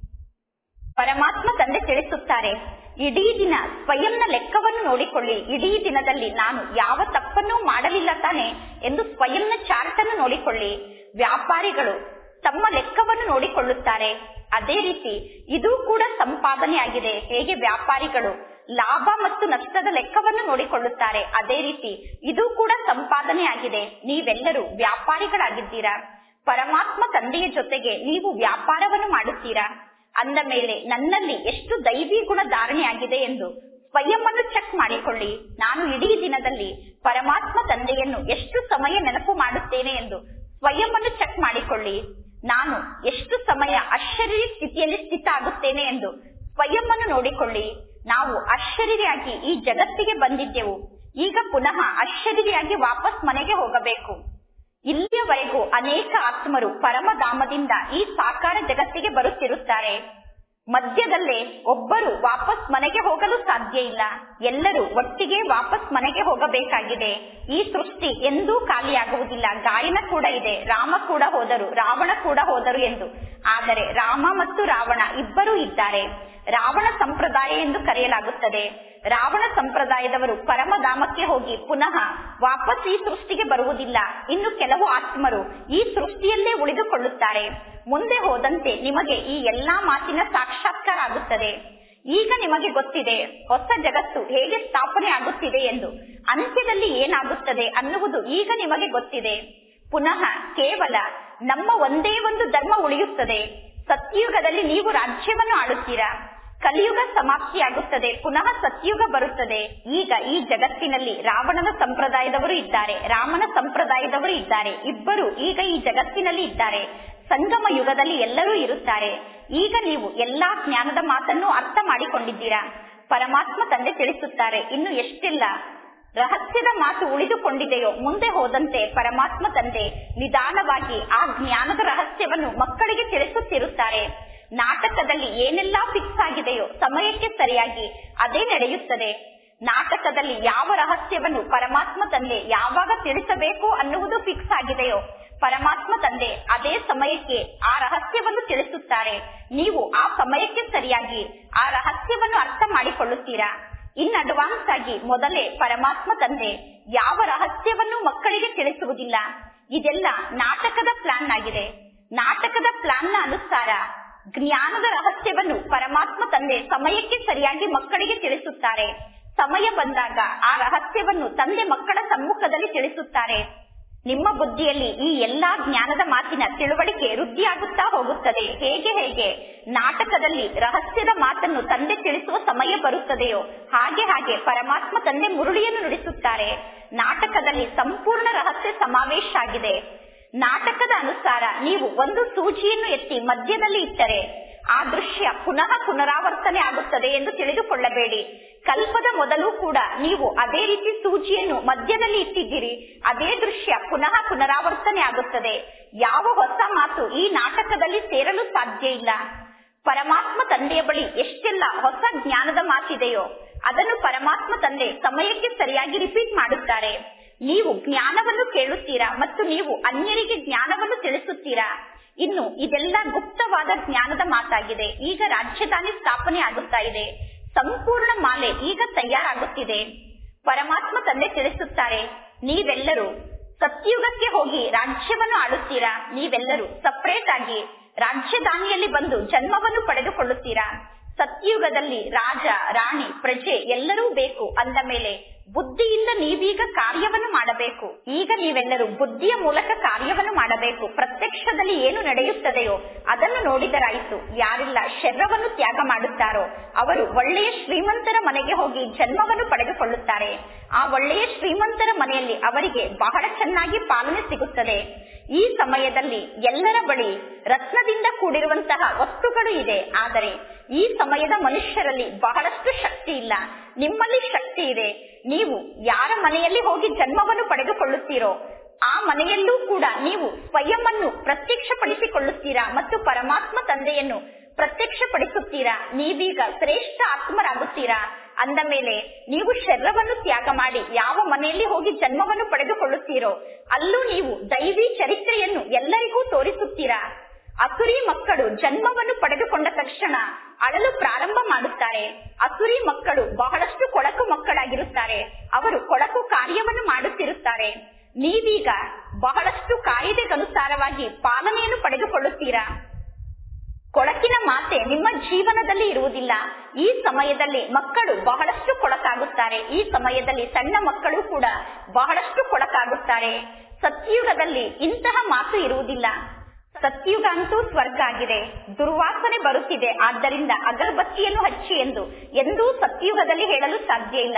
ಪರಮಾತ್ಮ ತಂದೆ ತಿಳಿಸುತ್ತಾರೆ ಇಡೀ ದಿನ ಸ್ವಯಂನ ಲೆಕ್ಕವನ್ನು ನೋಡಿಕೊಳ್ಳಿ ಇಡೀ ದಿನದಲ್ಲಿ ನಾನು ಯಾವ ತಪ್ಪನ್ನೂ ಮಾಡಲಿಲ್ಲ ತಾನೆ ಎಂದು ಸ್ವಯಂನ ಚಾರ್ಟ್ ಅನ್ನು ನೋಡಿಕೊಳ್ಳಿ ವ್ಯಾಪಾರಿಗಳು ತಮ್ಮ ಲೆಕ್ಕವನ್ನು ನೋಡಿಕೊಳ್ಳುತ್ತಾರೆ ಅದೇ ರೀತಿ ಇದು ಕೂಡ ಸಂಪಾದನೆ ಆಗಿದೆ ಹೇಗೆ ವ್ಯಾಪಾರಿಗಳು ಲಾಭ ಮತ್ತು ನಷ್ಟದ ಲೆಕ್ಕವನ್ನು ನೋಡಿಕೊಳ್ಳುತ್ತಾರೆ ಅದೇ ರೀತಿ ಇದು ಕೂಡ ಸಂಪಾದನೆ ಆಗಿದೆ ನೀವೆಲ್ಲರೂ ವ್ಯಾಪಾರಿಗಳಾಗಿದ್ದೀರಾ ಪರಮಾತ್ಮ ತಂದೆಯ ಜೊತೆಗೆ ನೀವು ವ್ಯಾಪಾರವನ್ನು ಮಾಡುತ್ತೀರಾ ಅಂದ ಮೇಲೆ ನನ್ನಲ್ಲಿ ಎಷ್ಟು ದೈವಿ ಗುಣ ಧಾರಣೆ ಆಗಿದೆ ಎಂದು ಸ್ವಯಂ ಅನ್ನು ಚೆಕ್ ಮಾಡಿಕೊಳ್ಳಿ ನಾನು ಇಡೀ ದಿನದಲ್ಲಿ ಪರಮಾತ್ಮ ತಂದೆಯನ್ನು ಎಷ್ಟು ಸಮಯ ನೆನಪು ಮಾಡುತ್ತೇನೆ ಎಂದು ಸ್ವಯಂ ಅನ್ನು ಚೆಕ್ ಮಾಡಿಕೊಳ್ಳಿ ನಾನು ಎಷ್ಟು ಸಮಯ ಅಶರೀರಿ ಸ್ಥಿತಿಯಲ್ಲಿ ಸ್ಥಿತ ಆಗುತ್ತೇನೆ ಎಂದು ಸ್ವಯಂವನ್ನು ನೋಡಿಕೊಳ್ಳಿ ನಾವು ಅಶರೀರಿಯಾಗಿ ಈ ಜಗತ್ತಿಗೆ ಬಂದಿದ್ದೆವು ಈಗ ಪುನಃ ಅಶರೀರಿಯಾಗಿ ವಾಪಸ್ ಮನೆಗೆ ಹೋಗಬೇಕು ಇಲ್ಲಿಯವರೆಗೂ ಅನೇಕ ಆತ್ಮರು ಪರಮಧಾಮದಿಂದ ಈ ಸಾಕಾರ ಜಗತ್ತಿಗೆ ಬರುತ್ತಿರುತ್ತಾರೆ ಮಧ್ಯದಲ್ಲೇ ಒಬ್ಬರು ವಾಪಸ್ ಮನೆಗೆ ಹೋಗಲು ಸಾಧ್ಯ ಇಲ್ಲ ಎಲ್ಲರೂ ಒಟ್ಟಿಗೆ ವಾಪಸ್ ಮನೆಗೆ ಹೋಗಬೇಕಾಗಿದೆ ಈ ಸೃಷ್ಟಿ ಎಂದೂ ಖಾಲಿಯಾಗುವುದಿಲ್ಲ ಗಾಯನ ಕೂಡ ಇದೆ ರಾಮ ಕೂಡ ಹೋದರು ರಾವಣ ಕೂಡ ಹೋದರು ಎಂದು ಆದರೆ ರಾಮ ಮತ್ತು ರಾವಣ ಇಬ್ಬರೂ ಇದ್ದಾರೆ ರಾವಣ ಸಂಪ್ರದಾಯ ಎಂದು ಕರೆಯಲಾಗುತ್ತದೆ ರಾವಣ ಸಂಪ್ರದಾಯದವರು ಪರಮಧಾಮಕ್ಕೆ ಹೋಗಿ ಪುನಃ ವಾಪಸ್ ಈ ಸೃಷ್ಟಿಗೆ ಬರುವುದಿಲ್ಲ ಇನ್ನು ಕೆಲವು ಆತ್ಮರು ಈ ಸೃಷ್ಟಿಯಲ್ಲೇ ಉಳಿದುಕೊಳ್ಳುತ್ತಾರೆ ಮುಂದೆ ಹೋದಂತೆ ನಿಮಗೆ ಈ ಎಲ್ಲಾ ಮಾತಿನ ಸಾಕ್ಷಾತ್ಕಾರ ಆಗುತ್ತದೆ ಈಗ ನಿಮಗೆ ಗೊತ್ತಿದೆ ಹೊಸ ಜಗತ್ತು ಹೇಗೆ ಸ್ಥಾಪನೆ ಆಗುತ್ತಿದೆ ಎಂದು ಅಂತ್ಯದಲ್ಲಿ ಏನಾಗುತ್ತದೆ ಅನ್ನುವುದು ಈಗ ನಿಮಗೆ ಗೊತ್ತಿದೆ ಪುನಃ ಕೇವಲ ನಮ್ಮ ಒಂದೇ ಒಂದು ಧರ್ಮ ಉಳಿಯುತ್ತದೆ ಸತ್ಯುಗದಲ್ಲಿ ನೀವು ರಾಜ್ಯವನ್ನು ಆಳುತ್ತೀರಾ ಕಲಿಯುಗ ಸಮಾಪ್ತಿಯಾಗುತ್ತದೆ ಪುನಃ ಸತ್ಯುಗ ಬರುತ್ತದೆ ಈಗ ಈ ಜಗತ್ತಿನಲ್ಲಿ ರಾವಣನ ಸಂಪ್ರದಾಯದವರು ಇದ್ದಾರೆ ರಾಮನ ಸಂಪ್ರದಾಯದವರು ಇದ್ದಾರೆ ಇಬ್ಬರು ಈಗ ಈ ಜಗತ್ತಿನಲ್ಲಿ ಇದ್ದಾರೆ ಸಂಗಮ ಯುಗದಲ್ಲಿ ಎಲ್ಲರೂ ಇರುತ್ತಾರೆ ಈಗ ನೀವು ಎಲ್ಲಾ ಜ್ಞಾನದ ಮಾತನ್ನು ಅರ್ಥ ಮಾಡಿಕೊಂಡಿದ್ದೀರಾ ಪರಮಾತ್ಮ ತಂದೆ ತಿಳಿಸುತ್ತಾರೆ ಇನ್ನು ಎಷ್ಟೆಲ್ಲ ರಹಸ್ಯದ ಮಾತು ಉಳಿದುಕೊಂಡಿದೆಯೋ ಮುಂದೆ ಹೋದಂತೆ ಪರಮಾತ್ಮ ತಂದೆ ನಿಧಾನವಾಗಿ ಆ ಜ್ಞಾನದ ರಹಸ್ಯವನ್ನು ಮಕ್ಕಳಿಗೆ ತಿಳಿಸುತ್ತಿರುತ್ತಾರೆ ನಾಟಕದಲ್ಲಿ ಏನೆಲ್ಲಾ ಫಿಕ್ಸ್ ಆಗಿದೆಯೋ ಸಮಯಕ್ಕೆ ಸರಿಯಾಗಿ ಅದೇ ನಡೆಯುತ್ತದೆ ನಾಟಕದಲ್ಲಿ ಯಾವ ರಹಸ್ಯವನ್ನು ಪರಮಾತ್ಮ ತಂದೆ ಯಾವಾಗ ತಿಳಿಸಬೇಕು ಅನ್ನುವುದು ಫಿಕ್ಸ್ ಆಗಿದೆಯೋ ಪರಮಾತ್ಮ ತಂದೆ ಅದೇ ಸಮಯಕ್ಕೆ ಆ ರಹಸ್ಯವನ್ನು ತಿಳಿಸುತ್ತಾರೆ ನೀವು ಆ ಸಮಯಕ್ಕೆ ಸರಿಯಾಗಿ ಆ ರಹಸ್ಯವನ್ನು ಅರ್ಥ ಮಾಡಿಕೊಳ್ಳುತ್ತೀರಾ ಇನ್ ಅಡ್ವಾನ್ಸ್ ಆಗಿ ಮೊದಲೇ ಪರಮಾತ್ಮ ತಂದೆ ಯಾವ ರಹಸ್ಯವನ್ನು ಮಕ್ಕಳಿಗೆ ತಿಳಿಸುವುದಿಲ್ಲ ಇದೆಲ್ಲ ನಾಟಕದ ಪ್ಲಾನ್ ಆಗಿದೆ ನಾಟಕದ ಪ್ಲಾನ್ನ ಅನುಸಾರ ಜ್ಞಾನದ ರಹಸ್ಯವನ್ನು ಪರಮಾತ್ಮ ತಂದೆ ಸಮಯಕ್ಕೆ ಸರಿಯಾಗಿ ಮಕ್ಕಳಿಗೆ ತಿಳಿಸುತ್ತಾರೆ ಸಮಯ ಬಂದಾಗ ಆ ರಹಸ್ಯವನ್ನು ತಂದೆ ಮಕ್ಕಳ ಸಮ್ಮುಖದಲ್ಲಿ ತಿಳಿಸುತ್ತಾರೆ ನಿಮ್ಮ ಬುದ್ಧಿಯಲ್ಲಿ ಈ ಎಲ್ಲಾ ಜ್ಞಾನದ ಮಾತಿನ ತಿಳುವಳಿಕೆ ವೃದ್ಧಿಯಾಗುತ್ತಾ ಹೋಗುತ್ತದೆ ಹೇಗೆ ಹೇಗೆ ನಾಟಕದಲ್ಲಿ ರಹಸ್ಯದ ಮಾತನ್ನು ತಂದೆ ತಿಳಿಸುವ ಸಮಯ ಬರುತ್ತದೆಯೋ ಹಾಗೆ ಹಾಗೆ ಪರಮಾತ್ಮ ತಂದೆ ಮುರುಳಿಯನ್ನು ನುಡಿಸುತ್ತಾರೆ ನಾಟಕದಲ್ಲಿ ಸಂಪೂರ್ಣ ರಹಸ್ಯ ಸಮಾವೇಶ ಆಗಿದೆ ನಾಟಕದ ಅನುಸಾರ ನೀವು ಒಂದು ಸೂಜಿಯನ್ನು ಎತ್ತಿ ಮಧ್ಯದಲ್ಲಿ ಇಟ್ಟರೆ ಆ ದೃಶ್ಯ ಪುನಃ ಪುನರಾವರ್ತನೆ ಆಗುತ್ತದೆ ಎಂದು ತಿಳಿದುಕೊಳ್ಳಬೇಡಿ ಕಲ್ಪದ ಮೊದಲು ಕೂಡ ನೀವು ಅದೇ ರೀತಿ ಸೂಜಿಯನ್ನು ಮಧ್ಯದಲ್ಲಿ ಇಟ್ಟಿದ್ದೀರಿ ಅದೇ ದೃಶ್ಯ ಪುನಃ ಪುನರಾವರ್ತನೆ ಆಗುತ್ತದೆ ಯಾವ ಹೊಸ ಮಾತು ಈ ನಾಟಕದಲ್ಲಿ ಸೇರಲು ಸಾಧ್ಯ ಇಲ್ಲ ಪರಮಾತ್ಮ ತಂದೆಯ ಬಳಿ ಎಷ್ಟೆಲ್ಲ ಹೊಸ ಜ್ಞಾನದ ಮಾತಿದೆಯೋ ಅದನ್ನು ಪರಮಾತ್ಮ ತಂದೆ ಸಮಯಕ್ಕೆ ಸರಿಯಾಗಿ ರಿಪೀಟ್ ಮಾಡುತ್ತಾರೆ ನೀವು ಜ್ಞಾನವನ್ನು ಕೇಳುತ್ತೀರಾ ಮತ್ತು ನೀವು ಅನ್ಯರಿಗೆ ಜ್ಞಾನವನ್ನು ತಿಳಿಸುತ್ತೀರಾ ಇನ್ನು ಇದೆಲ್ಲ ಗುಪ್ತವಾದ ಜ್ಞಾನದ ಮಾತಾಗಿದೆ ಈಗ ರಾಜಧಾನಿ ಸ್ಥಾಪನೆ ಆಗುತ್ತಾ ಇದೆ ಸಂಪೂರ್ಣ ಮಾಲೆ ಈಗ ತಯಾರಾಗುತ್ತಿದೆ ಪರಮಾತ್ಮ ತಂದೆ ತಿಳಿಸುತ್ತಾರೆ ನೀವೆಲ್ಲರೂ ಸತ್ಯುಗಕ್ಕೆ ಹೋಗಿ ರಾಜ್ಯವನ್ನು ಆಳುತ್ತೀರಾ ನೀವೆಲ್ಲರೂ ಸಪರೇಟ್ ಆಗಿ ರಾಜ್ಯಧಾನಿಯಲ್ಲಿ ಬಂದು ಜನ್ಮವನ್ನು ಪಡೆದುಕೊಳ್ಳುತ್ತೀರಾ ಸತ್ಯುಗದಲ್ಲಿ ರಾಜ ರಾಣಿ ಪ್ರಜೆ ಎಲ್ಲರೂ ಬೇಕು ಅಂದ ಮೇಲೆ ಬುದ್ಧಿಯಿಂದ ನೀವೀಗ ಕಾರ್ಯವನ್ನು ಮಾಡಬೇಕು ಈಗ ನೀವೆಲ್ಲರೂ ಬುದ್ಧಿಯ ಮೂಲಕ ಕಾರ್ಯವನ್ನು ಮಾಡಬೇಕು ಪ್ರತ್ಯಕ್ಷದಲ್ಲಿ ಏನು ನಡೆಯುತ್ತದೆಯೋ ಅದನ್ನು ನೋಡಿದರಾಯಿತು ಯಾರೆಲ್ಲ ಶರೀರವನ್ನು ತ್ಯಾಗ ಮಾಡುತ್ತಾರೋ ಅವರು ಒಳ್ಳೆಯ ಶ್ರೀಮಂತರ ಮನೆಗೆ ಹೋಗಿ ಜನ್ಮವನ್ನು ಪಡೆದುಕೊಳ್ಳುತ್ತಾರೆ ಆ ಒಳ್ಳೆಯ ಶ್ರೀಮಂತರ ಮನೆಯಲ್ಲಿ ಅವರಿಗೆ ಬಹಳ ಚೆನ್ನಾಗಿ ಪಾಲನೆ ಸಿಗುತ್ತದೆ ಈ ಸಮಯದಲ್ಲಿ ಎಲ್ಲರ ಬಳಿ ರತ್ನದಿಂದ ಕೂಡಿರುವಂತಹ ವಸ್ತುಗಳು ಇದೆ ಆದರೆ ಈ ಸಮಯದ ಮನುಷ್ಯರಲ್ಲಿ ಬಹಳಷ್ಟು ಶಕ್ತಿ ಇಲ್ಲ ನಿಮ್ಮಲ್ಲಿ ಶಕ್ತಿ ಇದೆ ನೀವು ಯಾರ ಮನೆಯಲ್ಲಿ ಹೋಗಿ ಜನ್ಮವನ್ನು ಪಡೆದುಕೊಳ್ಳುತ್ತೀರೋ ಆ ಮನೆಯಲ್ಲೂ ಕೂಡ ನೀವು ಸ್ವಯಂವನ್ನು ಪ್ರತ್ಯಕ್ಷಪಡಿಸಿಕೊಳ್ಳುತ್ತೀರಾ ಮತ್ತು ಪರಮಾತ್ಮ ತಂದೆಯನ್ನು ಪ್ರತ್ಯಕ್ಷಪಡಿಸುತ್ತೀರಾ ನೀವೀಗ ಶ್ರೇಷ್ಠ ಆತ್ಮರಾಗುತ್ತೀರಾ ಅಂದ ಮೇಲೆ ನೀವು ಶರೀರವನ್ನು ತ್ಯಾಗ ಮಾಡಿ ಯಾವ ಮನೆಯಲ್ಲಿ ಹೋಗಿ ಜನ್ಮವನ್ನು ಪಡೆದುಕೊಳ್ಳುತ್ತೀರೋ ಅಲ್ಲೂ ನೀವು ದೈವಿ ಚರಿತ್ರೆಯನ್ನು ಎಲ್ಲರಿಗೂ ತೋರಿಸುತ್ತೀರಾ ಅಸುರಿ ಮಕ್ಕಳು ಜನ್ಮವನ್ನು ಪಡೆದುಕೊಂಡ ತಕ್ಷಣ ಅಳಲು ಪ್ರಾರಂಭ ಮಾಡುತ್ತಾರೆ ಅಸುರಿ ಮಕ್ಕಳು ಬಹಳಷ್ಟು ಕೊಳಕು ಮಕ್ಕಳಾಗಿರುತ್ತಾರೆ ಅವರು ಕೊಳಕು ಕಾರ್ಯವನ್ನು ಮಾಡುತ್ತಿರುತ್ತಾರೆ ನೀವೀಗ ಬಹಳಷ್ಟು ಕಾಯಿದೆಗನುಸಾರವಾಗಿ ಪಾಲನೆಯನ್ನು ಪಡೆದುಕೊಳ್ಳುತ್ತೀರಾ ಕೊಳಕಿನ ಮಾತೆ ನಿಮ್ಮ ಜೀವನದಲ್ಲಿ ಇರುವುದಿಲ್ಲ ಈ ಸಮಯದಲ್ಲಿ ಮಕ್ಕಳು ಬಹಳಷ್ಟು ಕೊಳಕಾಗುತ್ತಾರೆ ಈ ಸಮಯದಲ್ಲಿ ಸಣ್ಣ ಮಕ್ಕಳು ಕೂಡ ಬಹಳಷ್ಟು ಕೊಳಕಾಗುತ್ತಾರೆ ಸತ್ಯುಗದಲ್ಲಿ ಇಂತಹ ಮಾತು ಇರುವುದಿಲ್ಲ ಸತ್ಯುಗ ಅಂತೂ ಸ್ವರ್ಗ ಆಗಿದೆ ದುರ್ವಾಸನೆ ಬರುತ್ತಿದೆ ಆದ್ದರಿಂದ ಅಗರಬತ್ತಿಯನ್ನು ಹಚ್ಚಿ ಎಂದು ಎಂದೂ ಸತ್ಯುಗದಲ್ಲಿ ಹೇಳಲು ಸಾಧ್ಯ ಇಲ್ಲ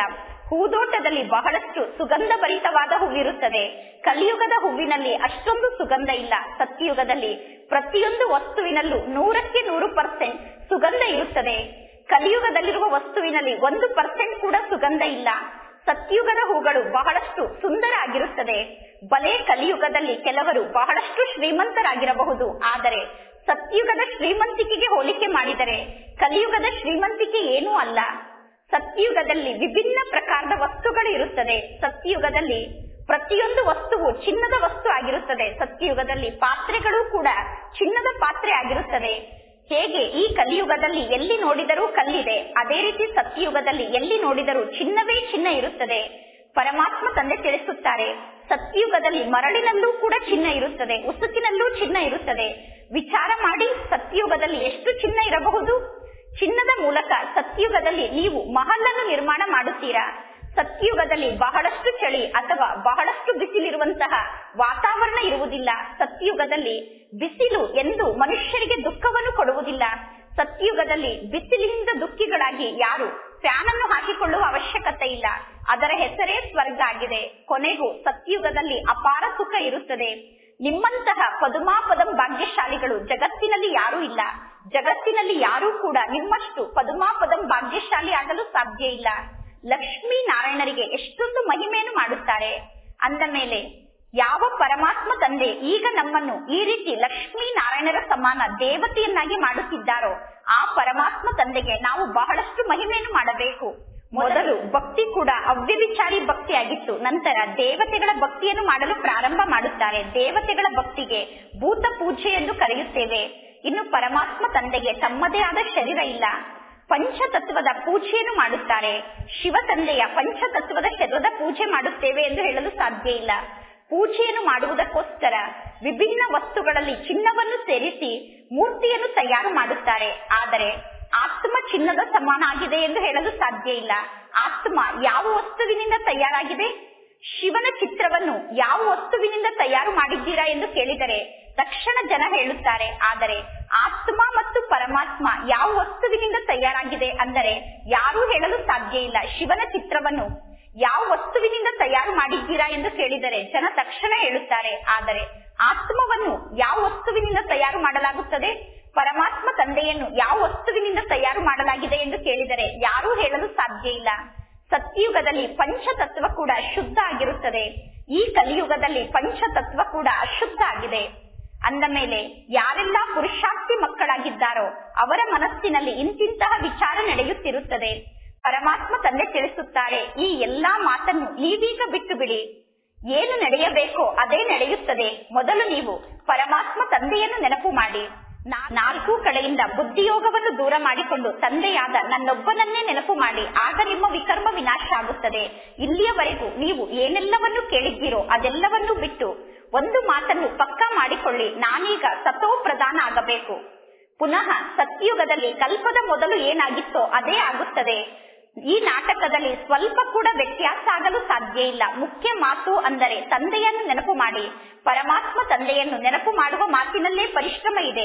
ಹೂದೋಟದಲ್ಲಿ ಬಹಳಷ್ಟು ಸುಗಂಧ ಭರಿತವಾದ ಹೂವಿರುತ್ತದೆ ಕಲಿಯುಗದ ಹೂವಿನಲ್ಲಿ ಅಷ್ಟೊಂದು ಸುಗಂಧ ಇಲ್ಲ ಸತ್ಯಯುಗದಲ್ಲಿ ಪ್ರತಿಯೊಂದು ವಸ್ತುವಿನಲ್ಲೂ ನೂರಕ್ಕೆ ನೂರು ಪರ್ಸೆಂಟ್ ಸುಗಂಧ ಇರುತ್ತದೆ ಕಲಿಯುಗದಲ್ಲಿರುವ ವಸ್ತುವಿನಲ್ಲಿ ಒಂದು ಪರ್ಸೆಂಟ್ ಕೂಡ ಸುಗಂಧ ಇಲ್ಲ ಸತ್ಯುಗದ ಹೂಗಳು ಬಹಳಷ್ಟು ಸುಂದರ ಆಗಿರುತ್ತದೆ ಬಲೆ ಕಲಿಯುಗದಲ್ಲಿ ಕೆಲವರು ಬಹಳಷ್ಟು ಶ್ರೀಮಂತರಾಗಿರಬಹುದು ಆದರೆ ಸತ್ಯುಗದ ಶ್ರೀಮಂತಿಕೆಗೆ ಹೋಲಿಕೆ ಮಾಡಿದರೆ ಕಲಿಯುಗದ ಶ್ರೀಮಂತಿಕೆ ಏನೂ ಅಲ್ಲ ಸತ್ಯುಗದಲ್ಲಿ ವಿಭಿನ್ನ ಪ್ರಕಾರದ ವಸ್ತುಗಳು ಇರುತ್ತದೆ ಸತ್ಯುಗದಲ್ಲಿ ಪ್ರತಿಯೊಂದು ವಸ್ತುವು ಚಿನ್ನದ ವಸ್ತು ಆಗಿರುತ್ತದೆ ಸತ್ಯಯುಗದಲ್ಲಿ ಪಾತ್ರೆಗಳು ಕೂಡ ಚಿನ್ನದ ಪಾತ್ರೆ ಆಗಿರುತ್ತದೆ ಹೇಗೆ ಈ ಕಲಿಯುಗದಲ್ಲಿ ಎಲ್ಲಿ ನೋಡಿದರೂ ಕಲ್ಲಿದೆ ಅದೇ ರೀತಿ ಸತ್ಯಯುಗದಲ್ಲಿ ಎಲ್ಲಿ ನೋಡಿದರೂ ಚಿನ್ನವೇ ಚಿನ್ನ ಇರುತ್ತದೆ ಪರಮಾತ್ಮ ತಂದೆ ತಿಳಿಸುತ್ತಾರೆ ಸತ್ಯಯುಗದಲ್ಲಿ ಮರಳಿನಲ್ಲೂ ಕೂಡ ಚಿನ್ನ ಇರುತ್ತದೆ ಉಸುಕಿನಲ್ಲೂ ಚಿನ್ನ ಇರುತ್ತದೆ ವಿಚಾರ ಮಾಡಿ ಸತ್ಯಯುಗದಲ್ಲಿ ಎಷ್ಟು ಚಿನ್ನ ಇರಬಹುದು ಚಿನ್ನದ ಮೂಲಕ ಸತ್ಯಯುಗದಲ್ಲಿ ನೀವು ಮಹಲನ್ನು ನಿರ್ಮಾಣ ಮಾಡುತ್ತೀರಾ ಸತ್ಯಯುಗದಲ್ಲಿ ಬಹಳಷ್ಟು ಚಳಿ ಅಥವಾ ಬಹಳಷ್ಟು ಬಿಸಿಲಿರುವಂತಹ ವಾತಾವರಣ ಇರುವುದಿಲ್ಲ ಸತ್ಯಯುಗದಲ್ಲಿ ಬಿಸಿಲು ಎಂದು ಮನುಷ್ಯರಿಗೆ ದುಃಖವನ್ನು ಕೊಡುವುದಿಲ್ಲ ಸತ್ಯಯುಗದಲ್ಲಿ ಬಿಸಿಲಿನಿಂದ ದುಃಖಿಗಳಾಗಿ ಯಾರು ಫ್ಯಾನ್ ಅನ್ನು ಹಾಕಿಕೊಳ್ಳುವ ಅವಶ್ಯಕತೆ ಇಲ್ಲ ಅದರ ಹೆಸರೇ ಸ್ವರ್ಗ ಆಗಿದೆ ಕೊನೆಗೂ ಸತ್ಯಯುಗದಲ್ಲಿ ಅಪಾರ ಸುಖ ಇರುತ್ತದೆ ನಿಮ್ಮಂತಹ ಪದುಮಾಪದಂ ಭಾಗ್ಯಶಾಲಿಗಳು ಜಗತ್ತಿನಲ್ಲಿ ಯಾರೂ ಇಲ್ಲ ಜಗತ್ತಿನಲ್ಲಿ ಯಾರೂ ಕೂಡ ನಿಮ್ಮಷ್ಟು ಪದುಮಾಪದಂ ಭಾಗ್ಯಶಾಲಿ ಆಗಲು ಸಾಧ್ಯ ಇಲ್ಲ ಲಕ್ಷ್ಮೀ ನಾರಾಯಣರಿಗೆ ಎಷ್ಟೊಂದು ಮಹಿಮೆಯನ್ನು ಮಾಡುತ್ತಾರೆ ಅಂದ ಮೇಲೆ ಯಾವ ಪರಮಾತ್ಮ ತಂದೆ ಈಗ ನಮ್ಮನ್ನು ಈ ರೀತಿ ಲಕ್ಷ್ಮೀ ನಾರಾಯಣರ ಸಮಾನ ದೇವತೆಯನ್ನಾಗಿ ಮಾಡುತ್ತಿದ್ದಾರೋ ಆ ಪರಮಾತ್ಮ ತಂದೆಗೆ ನಾವು ಬಹಳಷ್ಟು ಮಹಿಮೆಯನ್ನು ಮಾಡಬೇಕು ಮೊದಲು ಭಕ್ತಿ ಕೂಡ ಅವ್ಯವಿಚಾರಿ ಭಕ್ತಿಯಾಗಿತ್ತು ನಂತರ ದೇವತೆಗಳ ಭಕ್ತಿಯನ್ನು ಮಾಡಲು ಪ್ರಾರಂಭ ಮಾಡುತ್ತಾರೆ ದೇವತೆಗಳ ಭಕ್ತಿಗೆ ಭೂತ ಪೂಜೆ ಎಂದು ಕರೆಯುತ್ತೇವೆ ಇನ್ನು ಪರಮಾತ್ಮ ತಂದೆಗೆ ತಮ್ಮದೇ ಆದ ಶರೀರ ಇಲ್ಲ ಪಂಚತತ್ವದ ಪೂಜೆಯನ್ನು ಮಾಡುತ್ತಾರೆ ಶಿವ ತಂದೆಯ ಪಂಚತತ್ವದ ಶರೀರದ ಪೂಜೆ ಮಾಡುತ್ತೇವೆ ಎಂದು ಹೇಳಲು ಸಾಧ್ಯ ಇಲ್ಲ ಪೂಜೆಯನ್ನು ಮಾಡುವುದಕ್ಕೋಸ್ಕರ ವಿಭಿನ್ನ ವಸ್ತುಗಳಲ್ಲಿ ಚಿನ್ನವನ್ನು ಸೇರಿಸಿ ಮೂರ್ತಿಯನ್ನು ತಯಾರು ಮಾಡುತ್ತಾರೆ ಆದರೆ ಆತ್ಮ ಚಿನ್ನದ ಸಮಾನ ಆಗಿದೆ ಎಂದು ಹೇಳಲು ಸಾಧ್ಯ ಇಲ್ಲ ಆತ್ಮ ಯಾವ ವಸ್ತುವಿನಿಂದ ತಯಾರಾಗಿದೆ ಶಿವನ ಚಿತ್ರವನ್ನು ಯಾವ ವಸ್ತುವಿನಿಂದ ತಯಾರು ಮಾಡಿದ್ದೀರಾ ಎಂದು ಕೇಳಿದರೆ ತಕ್ಷಣ ಜನ ಹೇಳುತ್ತಾರೆ ಆದರೆ ಆತ್ಮ ಮತ್ತು ಪರಮಾತ್ಮ ಯಾವ ವಸ್ತುವಿನಿಂದ ತಯಾರಾಗಿದೆ ಅಂದರೆ ಯಾರೂ ಹೇಳಲು ಸಾಧ್ಯ ಇಲ್ಲ ಶಿವನ ಚಿತ್ರವನ್ನು ಯಾವ ವಸ್ತುವಿನಿಂದ ತಯಾರು ಮಾಡಿದ್ದೀರಾ ಎಂದು ಕೇಳಿದರೆ ಜನ ತಕ್ಷಣ ಹೇಳುತ್ತಾರೆ ಆದರೆ ಆತ್ಮವನ್ನು ಯಾವ ವಸ್ತುವಿನಿಂದ ತಯಾರು ಮಾಡಲಾಗುತ್ತದೆ ಪರಮಾತ್ಮ ತಂದೆಯನ್ನು ಯಾವ ವಸ್ತುವಿನಿಂದ ತಯಾರು ಮಾಡಲಾಗಿದೆ ಎಂದು ಕೇಳಿದರೆ ಯಾರೂ ಹೇಳಲು ಸಾಧ್ಯ ಇಲ್ಲ ಸತ್ಯಯುಗದಲ್ಲಿ ಪಂಚತತ್ವ ಕೂಡ ಶುದ್ಧ ಆಗಿರುತ್ತದೆ ಈ ಕಲಿಯುಗದಲ್ಲಿ ಪಂಚತತ್ವ ಕೂಡ ಅಶುದ್ಧ ಆಗಿದೆ ಅಂದ ಮೇಲೆ ಯಾರೆಲ್ಲ ಪುರುಷಾರ್ಥಿ ಮಕ್ಕಳಾಗಿದ್ದಾರೋ ಅವರ ಮನಸ್ಸಿನಲ್ಲಿ ಇಂತಿಂತಹ ವಿಚಾರ ನಡೆಯುತ್ತಿರುತ್ತದೆ ಪರಮಾತ್ಮ ತಂದೆ ತಿಳಿಸುತ್ತಾರೆ ಈ ಎಲ್ಲಾ ಮಾತನ್ನು ನೀವೀಗ ಬಿಟ್ಟು ಬಿಡಿ ಏನು ನಡೆಯಬೇಕೋ ಅದೇ ನಡೆಯುತ್ತದೆ ಮೊದಲು ನೀವು ಪರಮಾತ್ಮ ತಂದೆಯನ್ನು ನೆನಪು ಮಾಡಿ ನಾಲ್ಕು ಕಡೆಯಿಂದ ಬುದ್ಧಿಯೋಗವನ್ನು ದೂರ ಮಾಡಿಕೊಂಡು ತಂದೆಯಾದ ನನ್ನೊಬ್ಬನನ್ನೇ ನೆನಪು ಮಾಡಿ ಆಗ ನಿಮ್ಮ ವಿಕರ್ಮ ವಿನಾಶ ಆಗುತ್ತದೆ ಇಲ್ಲಿಯವರೆಗೂ ನೀವು ಏನೆಲ್ಲವನ್ನು ಕೇಳಿದ್ದೀರೋ ಅದೆಲ್ಲವನ್ನು ಬಿಟ್ಟು ಒಂದು ಮಾತನ್ನು ಪಕ್ಕಾ ಮಾಡಿಕೊಳ್ಳಿ ನಾನೀಗ ಸತೋ ಪ್ರಧಾನ ಆಗಬೇಕು ಪುನಃ ಸತ್ಯುಗದಲ್ಲಿ ಕಲ್ಪದ ಮೊದಲು ಏನಾಗಿತ್ತೋ ಅದೇ ಆಗುತ್ತದೆ ಈ ನಾಟಕದಲ್ಲಿ ಸ್ವಲ್ಪ ಕೂಡ ವ್ಯತ್ಯಾಸ ಆಗಲು ಸಾಧ್ಯ ಇಲ್ಲ ಮುಖ್ಯ ಮಾತು ಅಂದರೆ ತಂದೆಯನ್ನು ನೆನಪು ಮಾಡಿ ಪರಮಾತ್ಮ ತಂದೆಯನ್ನು ನೆನಪು ಮಾಡುವ ಮಾತಿನಲ್ಲೇ ಪರಿಶ್ರಮ ಇದೆ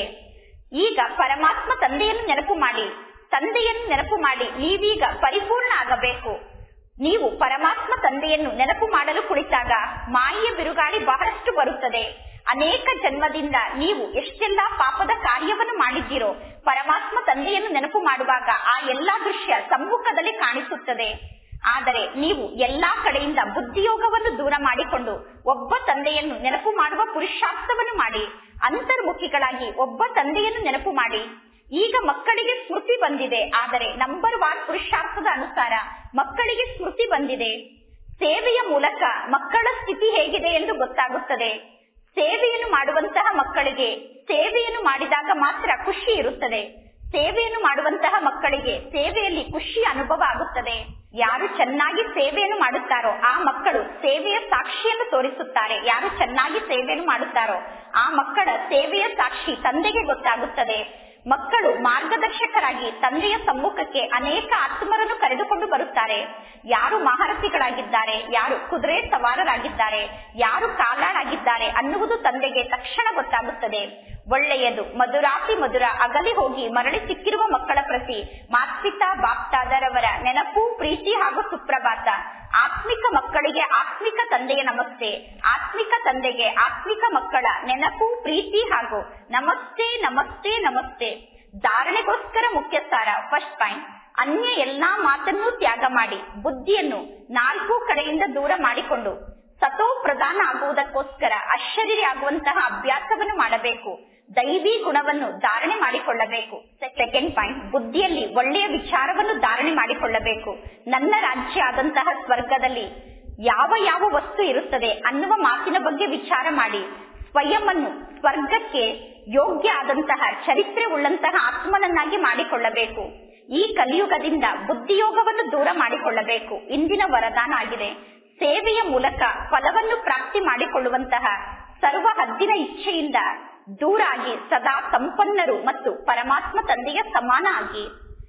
ಈಗ ಪರಮಾತ್ಮ ತಂದೆಯನ್ನು ನೆನಪು ಮಾಡಿ ತಂದೆಯನ್ನು ನೆನಪು ಮಾಡಿ ನೀವೀಗ ಪರಿಪೂರ್ಣ ಆಗಬೇಕು ನೀವು ಪರಮಾತ್ಮ ತಂದೆಯನ್ನು ನೆನಪು ಮಾಡಲು ಕುಳಿತಾಗ ಮಾಯೆಯ ಬಿರುಗಾಳಿ ಬಹಳಷ್ಟು ಬರುತ್ತದೆ ಅನೇಕ ಜನ್ಮದಿಂದ ನೀವು ಎಷ್ಟೆಲ್ಲಾ ಪಾಪದ ಕಾರ್ಯವನ್ನು ಮಾಡಿದ್ದೀರೋ ಪರಮಾತ್ಮ ತಂದೆಯನ್ನು ನೆನಪು ಮಾಡುವಾಗ ಆ ಎಲ್ಲಾ ದೃಶ್ಯ ಸಮ್ಮುಖದಲ್ಲಿ ಕಾಣಿಸುತ್ತದೆ ಆದರೆ ನೀವು ಎಲ್ಲಾ ಕಡೆಯಿಂದ ಬುದ್ಧಿಯೋಗವನ್ನು ದೂರ ಮಾಡಿಕೊಂಡು ಒಬ್ಬ ತಂದೆಯನ್ನು ನೆನಪು ಮಾಡುವ ಪುರುಷಾರ್ಥವನ್ನು ಮಾಡಿ ಅಂತರ್ಮುಖಿಗಳಾಗಿ ಒಬ್ಬ ತಂದೆಯನ್ನು ನೆನಪು ಮಾಡಿ ಈಗ ಮಕ್ಕಳಿಗೆ ಸ್ಮೃತಿ ಬಂದಿದೆ ಆದರೆ ನಂಬರ್ ಒನ್ ಪುರುಷಾರ್ಥದ ಅನುಸಾರ ಮಕ್ಕಳಿಗೆ ಸ್ಮೃತಿ ಬಂದಿದೆ ಸೇವೆಯ ಮೂಲಕ ಮಕ್ಕಳ ಸ್ಥಿತಿ ಹೇಗಿದೆ ಎಂದು ಗೊತ್ತಾಗುತ್ತದೆ ಸೇವೆಯನ್ನು ಮಾಡುವಂತಹ ಮಕ್ಕಳಿಗೆ ಸೇವೆಯನ್ನು ಮಾಡಿದಾಗ ಮಾತ್ರ ಖುಷಿ ಇರುತ್ತದೆ ಸೇವೆಯನ್ನು ಮಾಡುವಂತಹ ಮಕ್ಕಳಿಗೆ ಸೇವೆಯಲ್ಲಿ ಖುಷಿ ಅನುಭವ ಆಗುತ್ತದೆ ಯಾರು ಚೆನ್ನಾಗಿ ಸೇವೆಯನ್ನು ಮಾಡುತ್ತಾರೋ ಆ ಮಕ್ಕಳು ಸೇವೆಯ ಸಾಕ್ಷಿಯನ್ನು ತೋರಿಸುತ್ತಾರೆ ಯಾರು ಚೆನ್ನಾಗಿ ಸೇವೆಯನ್ನು ಮಾಡುತ್ತಾರೋ ಆ ಮಕ್ಕಳ ಸೇವೆಯ ಸಾಕ್ಷಿ ತಂದೆಗೆ ಗೊತ್ತಾಗುತ್ತದೆ ಮಕ್ಕಳು ಮಾರ್ಗದರ್ಶಕರಾಗಿ ತಂದೆಯ ಸಮ್ಮುಖಕ್ಕೆ ಅನೇಕ ಆತ್ಮರನ್ನು ಕರೆದುಕೊಂಡು ಬರುತ್ತಾರೆ ಯಾರು ಮಹಾರಥಿಗಳಾಗಿದ್ದಾರೆ ಯಾರು ಕುದುರೆ ಸವಾರರಾಗಿದ್ದಾರೆ ಯಾರು ಕಾಲಾಳಾಗಿದ್ದಾರೆ ಅನ್ನುವುದು ತಂದೆಗೆ ತಕ್ಷಣ ಗೊತ್ತಾಗುತ್ತದೆ ಒಳ್ಳೆಯದು ಮಧುರಾತಿ ಮಧುರ ಅಗಲಿ ಹೋಗಿ ಮರಳಿ ಸಿಕ್ಕಿರುವ ಮಕ್ಕಳ ಪ್ರತಿ ಮಾತ್ಪಿತಾ ಬಾಪ್ತಾದರವರ ನೆನಪು ಪ್ರೀತಿ ಹಾಗೂ ಸುಪ್ರಭಾತ ಆತ್ಮಿಕ ಮಕ್ಕಳಿಗೆ ಆತ್ಮಿಕ ತಂದೆಯ ನಮಸ್ತೆ ಆತ್ಮಿಕ ತಂದೆಗೆ ಆತ್ಮಿಕ ಮಕ್ಕಳ ನೆನಪು ಪ್ರೀತಿ ಹಾಗೂ ನಮಸ್ತೆ ನಮಸ್ತೆ ನಮಸ್ತೆ ಧಾರಣೆಗೋಸ್ಕರ ಮುಖ್ಯ ಸಾರ ಫಸ್ಟ್ ಪಾಯಿಂಟ್ ಅನ್ಯ ಎಲ್ಲಾ ಮಾತನ್ನು ತ್ಯಾಗ ಮಾಡಿ ಬುದ್ಧಿಯನ್ನು ನಾಲ್ಕು ಕಡೆಯಿಂದ ದೂರ ಮಾಡಿಕೊಂಡು ಸತೋ ಪ್ರಧಾನ ಆಗುವುದಕ್ಕೋಸ್ಕರ ಅಶರೀರಿ ಆಗುವಂತಹ ಅಭ್ಯಾಸವನ್ನು ಮಾಡಬೇಕು ದೈವಿ ಗುಣವನ್ನು ಧಾರಣೆ ಮಾಡಿಕೊಳ್ಳಬೇಕು ಸೆಕೆಂಡ್ ಪಾಯಿಂಟ್ ಬುದ್ಧಿಯಲ್ಲಿ ಒಳ್ಳೆಯ ವಿಚಾರವನ್ನು ಧಾರಣೆ ಮಾಡಿಕೊಳ್ಳಬೇಕು ನನ್ನ ರಾಜ್ಯ ಆದಂತಹ ಸ್ವರ್ಗದಲ್ಲಿ ಯಾವ ಯಾವ ವಸ್ತು ಇರುತ್ತದೆ ಅನ್ನುವ ಮಾತಿನ ಬಗ್ಗೆ ವಿಚಾರ ಮಾಡಿ ಸ್ವಯಂವನ್ನು ಸ್ವರ್ಗಕ್ಕೆ ಯೋಗ್ಯ ಆದಂತಹ ಚರಿತ್ರೆ ಉಳ್ಳಂತಹ ಆತ್ಮನನ್ನಾಗಿ ಮಾಡಿಕೊಳ್ಳಬೇಕು ಈ ಕಲಿಯುಗದಿಂದ ಬುದ್ಧಿಯೋಗವನ್ನು ದೂರ ಮಾಡಿಕೊಳ್ಳಬೇಕು ಇಂದಿನ ವರದಾನ ಆಗಿದೆ ಸೇವೆಯ ಮೂಲಕ ಫಲವನ್ನು ಪ್ರಾಪ್ತಿ ಮಾಡಿಕೊಳ್ಳುವಂತಹ ಸರ್ವ ಹದ್ದಿನ ಇಚ್ಛೆಯಿಂದ ದೂರಾಗಿ ಸದಾ ಸಂಪನ್ನರು ಮತ್ತು ಪರಮಾತ್ಮ ತಂದೆಯ ಸಮಾನ ಆಗಿ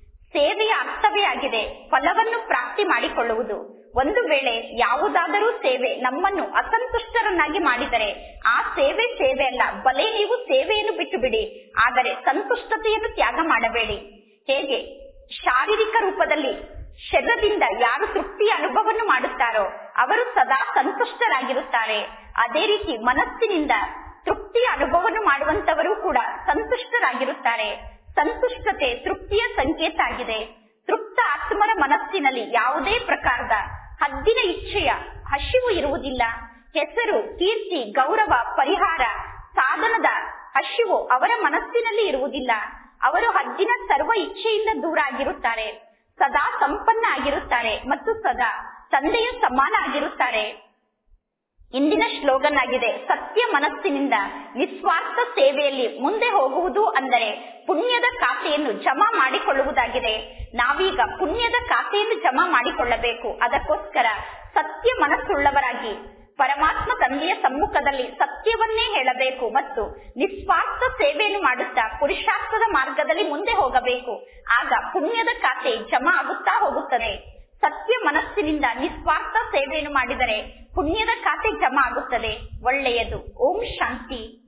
ಸೇವೆಯ ಅರ್ಥವೇ ಆಗಿದೆ ಫಲವನ್ನು ಪ್ರಾಪ್ತಿ ಮಾಡಿಕೊಳ್ಳುವುದು ಒಂದು ವೇಳೆ ಯಾವುದಾದರೂ ಸೇವೆ ನಮ್ಮನ್ನು ಅಸಂತುಷ್ಟರನ್ನಾಗಿ ಮಾಡಿದರೆ ಆ ಸೇವೆ ಸೇವೆ ಅಲ್ಲ ಬಲೆ ನೀವು ಸೇವೆಯನ್ನು ಬಿಟ್ಟು ಬಿಡಿ ಆದರೆ ಸಂತುಷ್ಟತೆಯನ್ನು ತ್ಯಾಗ ಮಾಡಬೇಡಿ ಹೇಗೆ ಶಾರೀರಿಕ ರೂಪದಲ್ಲಿ ಶರೀರದಿಂದ ಯಾರು ತೃಪ್ತಿಯ ಅನುಭವವನ್ನು ಮಾಡುತ್ತಾರೋ ಅವರು ಸದಾ ಸಂತುಷ್ಟರಾಗಿರುತ್ತಾರೆ ಅದೇ ರೀತಿ ಮನಸ್ಸಿನಿಂದ ತೃಪ್ತಿಯ ಅನುಭವವನ್ನು ಮಾಡುವಂತವರು ಕೂಡ ಸಂತುಷ್ಟರಾಗಿರುತ್ತಾರೆ ಸಂತುಷ್ಟತೆ ತೃಪ್ತಿಯ ಸಂಕೇತ ಆಗಿದೆ ತೃಪ್ತ ಆತ್ಮರ ಮನಸ್ಸಿನಲ್ಲಿ ಯಾವುದೇ ಪ್ರಕಾರದ ಹದ್ದಿನ ಇಚ್ಛೆಯ ಹಸಿವು ಇರುವುದಿಲ್ಲ ಹೆಸರು ಕೀರ್ತಿ ಗೌರವ ಪರಿಹಾರ ಸಾಧನದ ಹಸಿವು ಅವರ ಮನಸ್ಸಿನಲ್ಲಿ ಇರುವುದಿಲ್ಲ ಅವರು ಹದ್ದಿನ ಸರ್ವ ಇಚ್ಛೆಯಿಂದ ದೂರ ಆಗಿರುತ್ತಾರೆ ಸದಾ ಸಂಪನ್ನ ಆಗಿರುತ್ತಾರೆ ಮತ್ತು ಸದಾ ತಂದೆಯ ಸಮಾನ ಆಗಿರುತ್ತಾರೆ ಇಂದಿನ ಶ್ಲೋಗನ್ ಆಗಿದೆ ಸತ್ಯ ಮನಸ್ಸಿನಿಂದ ನಿಸ್ವಾರ್ಥ ಸೇವೆಯಲ್ಲಿ ಮುಂದೆ ಹೋಗುವುದು ಅಂದರೆ ಪುಣ್ಯದ ಖಾತೆಯನ್ನು ಜಮಾ ಮಾಡಿಕೊಳ್ಳುವುದಾಗಿದೆ ನಾವೀಗ ಪುಣ್ಯದ ಖಾತೆಯನ್ನು ಜಮಾ ಮಾಡಿಕೊಳ್ಳಬೇಕು ಅದಕ್ಕೋಸ್ಕರ ಸತ್ಯ ಮನಸ್ಸುಳ್ಳವರಾಗಿ ಪರಮಾತ್ಮ ತಂದೆಯ ಸಮ್ಮುಖದಲ್ಲಿ ಸತ್ಯವನ್ನೇ ಹೇಳಬೇಕು ಮತ್ತು ನಿಸ್ವಾರ್ಥ ಸೇವೆಯನ್ನು ಮಾಡುತ್ತಾ ಪುರುಷಾರ್ಥದ ಮಾರ್ಗದಲ್ಲಿ ಮುಂದೆ ಹೋಗಬೇಕು ಆಗ ಪುಣ್ಯದ ಖಾತೆ ಜಮಾ ಆಗುತ್ತಾ ಹೋಗುತ್ತದೆ ಸತ್ಯ ಮನಸ್ಸಿನಿಂದ ನಿಸ್ವಾರ್ಥ ಸೇವೆಯನ್ನು ಮಾಡಿದರೆ ಪುಣ್ಯದ ಖಾತೆ ಜಮಾ ಆಗುತ್ತದೆ ಒಳ್ಳೆಯದು ಓಂ ಶಾಂತಿ